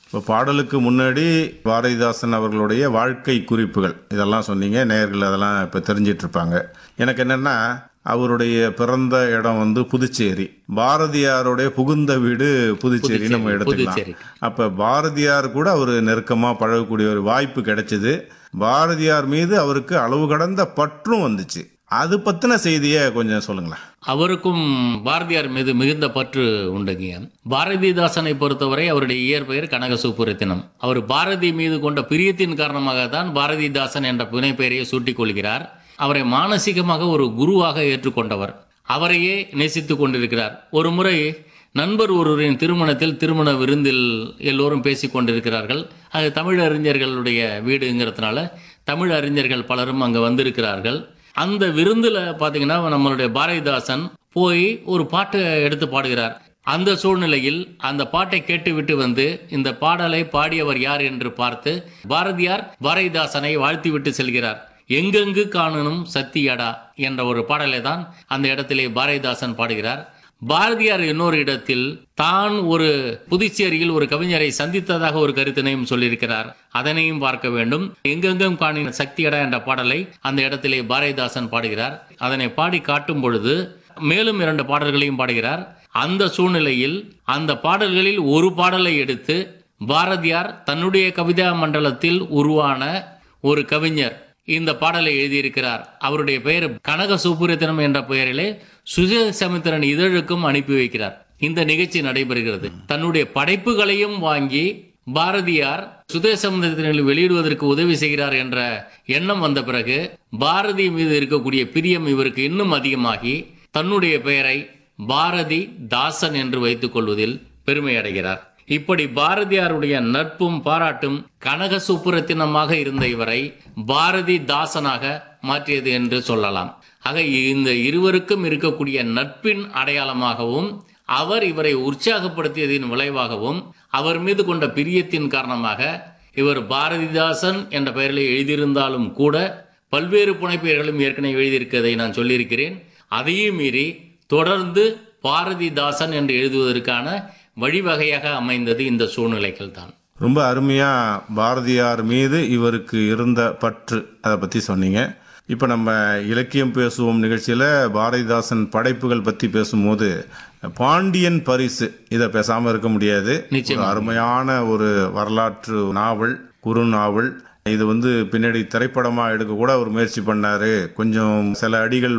இப்போ பாடலுக்கு முன்னாடி பாரதிதாசன் அவர்களுடைய வாழ்க்கை குறிப்புகள் இதெல்லாம் சொன்னீங்க நேயர்கள் அதெல்லாம் இப்போ தெரிஞ்சிட்டு இருப்பாங்க எனக்கு என்னென்னா அவருடைய பிறந்த இடம் வந்து புதுச்சேரி பாரதியாருடைய புகுந்த வீடு புதுச்சேரி நம்ம எடுத்துக்கலாம் புதுச்சேரி. அப்ப பாரதியார் கூட அவர் நெருக்கமா பழகக்கூடிய ஒரு வாய்ப்பு கிடைச்சது பாரதியார் மீது அவருக்கு அளவு கடந்த பற்றும் வந்துச்சு அது பத்தின செய்தியை கொஞ்சம் சொல்லுங்களேன் அவருக்கும் பாரதியார் மீது மிகுந்த பற்று உண்டுங்க பாரதிதாசனை பொறுத்தவரை அவருடைய இயற்பெயர் கனக சுப்புரத்தினம் அவர் பாரதி மீது கொண்ட பிரியத்தின் காரணமாக தான் பாரதிதாசன் என்ற புனைப்பெயரையை சூட்டிக் கொள்கிறார் அவரை மானசீகமாக ஒரு குருவாக ஏற்றுக்கொண்டவர் அவரையே நேசித்துக் கொண்டிருக்கிறார் ஒரு முறை நண்பர் ஒருவரின் திருமணத்தில் திருமண விருந்தில் எல்லோரும் பேசிக் கொண்டிருக்கிறார்கள் அது தமிழ் அறிஞர்களுடைய வீடுங்கிறதுனால தமிழ் அறிஞர்கள் பலரும் அங்கே வந்திருக்கிறார்கள் அந்த விருந்தில் பார்த்தீங்கன்னா நம்மளுடைய பாரதிதாசன் போய் ஒரு பாட்டை எடுத்து பாடுகிறார் அந்த சூழ்நிலையில் அந்த பாட்டை கேட்டுவிட்டு வந்து இந்த பாடலை பாடியவர் யார் என்று பார்த்து பாரதியார் பாரதிதாசனை வாழ்த்திவிட்டு செல்கிறார் எங்கெங்கு காணணும் சத்தியடா என்ற ஒரு பாடலை தான் அந்த இடத்திலே பாரதிதாசன் பாடுகிறார் பாரதியார் இன்னொரு இடத்தில் தான் ஒரு புதுச்சேரியில் ஒரு கவிஞரை சந்தித்ததாக ஒரு கருத்தினையும் சொல்லியிருக்கிறார் அதனையும் பார்க்க வேண்டும் எங்கெங்கும் காணின சக்தியடா என்ற பாடலை அந்த இடத்திலே பாரதிதாசன் பாடுகிறார் அதனை பாடி காட்டும் பொழுது மேலும் இரண்டு பாடல்களையும் பாடுகிறார் அந்த சூழ்நிலையில் அந்த பாடல்களில் ஒரு பாடலை எடுத்து பாரதியார் தன்னுடைய கவிதா மண்டலத்தில் உருவான ஒரு கவிஞர் இந்த பாடலை எழுதியிருக்கிறார் அவருடைய பெயர் கனக சுப்புரத்தினம் என்ற பெயரிலே சுஜசமுத்திரன் இதழுக்கும் அனுப்பி வைக்கிறார் இந்த நிகழ்ச்சி நடைபெறுகிறது தன்னுடைய படைப்புகளையும் வாங்கி பாரதியார் சுதேசமுத்திரனில் வெளியிடுவதற்கு உதவி செய்கிறார் என்ற எண்ணம் வந்த பிறகு பாரதி மீது இருக்கக்கூடிய பிரியம் இவருக்கு இன்னும் அதிகமாகி தன்னுடைய பெயரை பாரதி தாசன் என்று வைத்துக் கொள்வதில் பெருமை அடைகிறார் இப்படி பாரதியாருடைய நட்பும் பாராட்டும் கனக சுப்புரத்தினமாக இருந்த இவரை பாரதி தாசனாக மாற்றியது என்று சொல்லலாம் ஆக இந்த இருவருக்கும் இருக்கக்கூடிய நட்பின் அடையாளமாகவும் அவர் இவரை உற்சாகப்படுத்தியதின் விளைவாகவும் அவர் மீது கொண்ட பிரியத்தின் காரணமாக இவர் பாரதிதாசன் என்ற பெயரில் எழுதியிருந்தாலும் கூட பல்வேறு புனைப்பெயர்களும் ஏற்கனவே எழுதியிருக்கிறதை நான் சொல்லியிருக்கிறேன் அதையும் மீறி தொடர்ந்து பாரதிதாசன் என்று எழுதுவதற்கான வழிவகையாக அமைந்தது இந்த சூழ்நிலைகள் தான் ரொம்ப அருமையா பாரதியார் மீது இவருக்கு இருந்த பற்று அதை பத்தி சொன்னீங்க இப்போ நம்ம இலக்கியம் பேசுவோம் நிகழ்ச்சியில பாரதிதாசன் படைப்புகள் பத்தி பேசும்போது பாண்டியன் பரிசு இதை பேசாம இருக்க முடியாது நிச்சயமா. ஒரு அருமையான ஒரு வரலாற்று நாவல் குறு நாவல் இது வந்து பின்னாடி திரைப்படமா எடுக்க கூட அவர் முயற்சி பண்ணாரு கொஞ்சம் சில அடிகள்